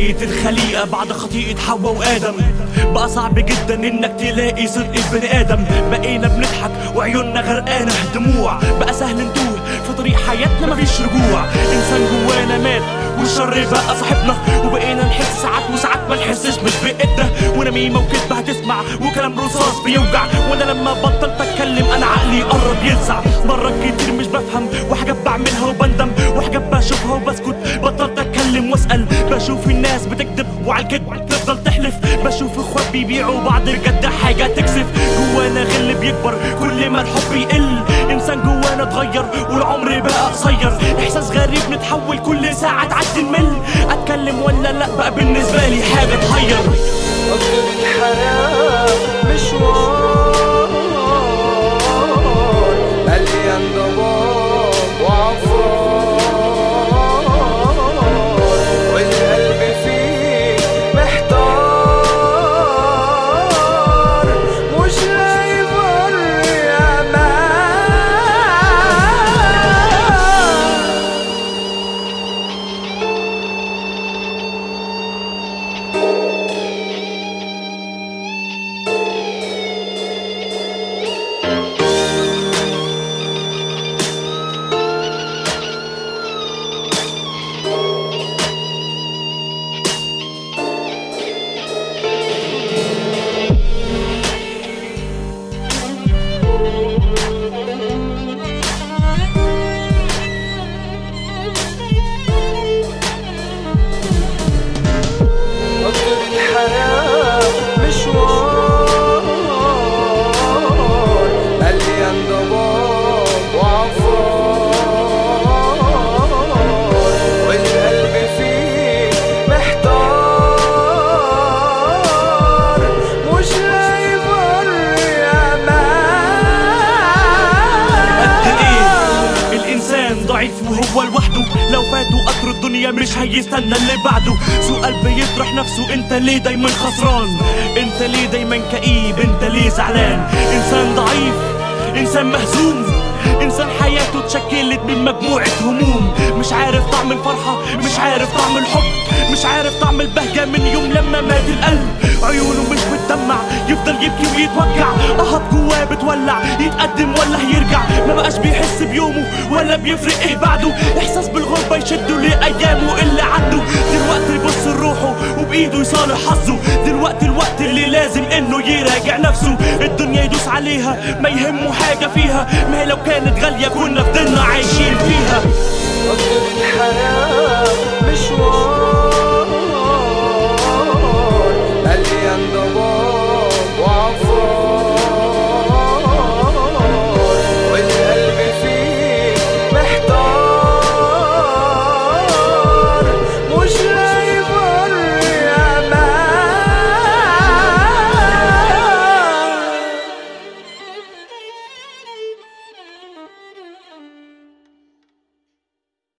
بداية الخليقة بعد خطيئة حواء وآدم بقى صعب جدا انك تلاقي صدق البني آدم بقينا بنضحك وعيوننا غرقانة دموع بقى سهل نتوه في طريق حياتنا مفيش رجوع انسان جوانا مات والشر بقى صاحبنا وبقينا نحس ساعات وساعات ما نحسش مش بإيدنا ونميمة وكدبة هتسمع وكلام رصاص بيوجع وانا لما بطلت اتكلم انا عقلي قرب يلسع مرات كتير مش بفهم وحاجات بعملها وبندم وحاجات بشوفها وبسكت بطلت اتكلم واسال بشوف الناس بتكذب وعلى الكذب تفضل تحلف بشوف اخوات بيبيعوا بعض بجد حاجه تكسف جوانا غل بيكبر كل ما الحب يقل انسان جوانا اتغير والعمر بقى قصير احساس غريب نتحول كل ساعه تعدي المل اتكلم ولا لا بقى بالنسبه لي حاجه تغير قطر الحياة مشوار مليان ضباب وعفار والقلب فيه محتار مش لاقي بر امان قطر الحياة مشوار مليان ضباب وعفار والقلب فيه محتار مش لاقي بر قد ايه امان الانسان ضعيف وهو لوحده لو فاتوا قطر الدنيا مش هيستنى اللي بعده سؤال بيطرح نفسه انت ليه دايما خسران انت ليه دايما كئيب انت ليه زعلان انسان ضعيف انسان مهزوم انسان حياته اتشكلت من مجموعة هموم مش عارف طعم الفرحة مش عارف طعم الحب مش عارف طعم البهجة من يوم لما مات القلب عيونه مش بتدمع يفضل يبكي ويتوجع قهط جواه بتولع يتقدم ولا هيرجع ما بقاش بيحس بيومه ولا بيفرق ايه بعده احساس بالغربة يشده لايامه اللي عدوا دلوقتي يبص لروحه وبايده يصالح حظه دلوقتي الوقت اللي لازم انه يراجع نفسه الدنيا يدوس عليها ما يهمه حاجة فيها ما هي لو كانت غالية كنا فضلنا عايشين فيها قطر الحياة مشوار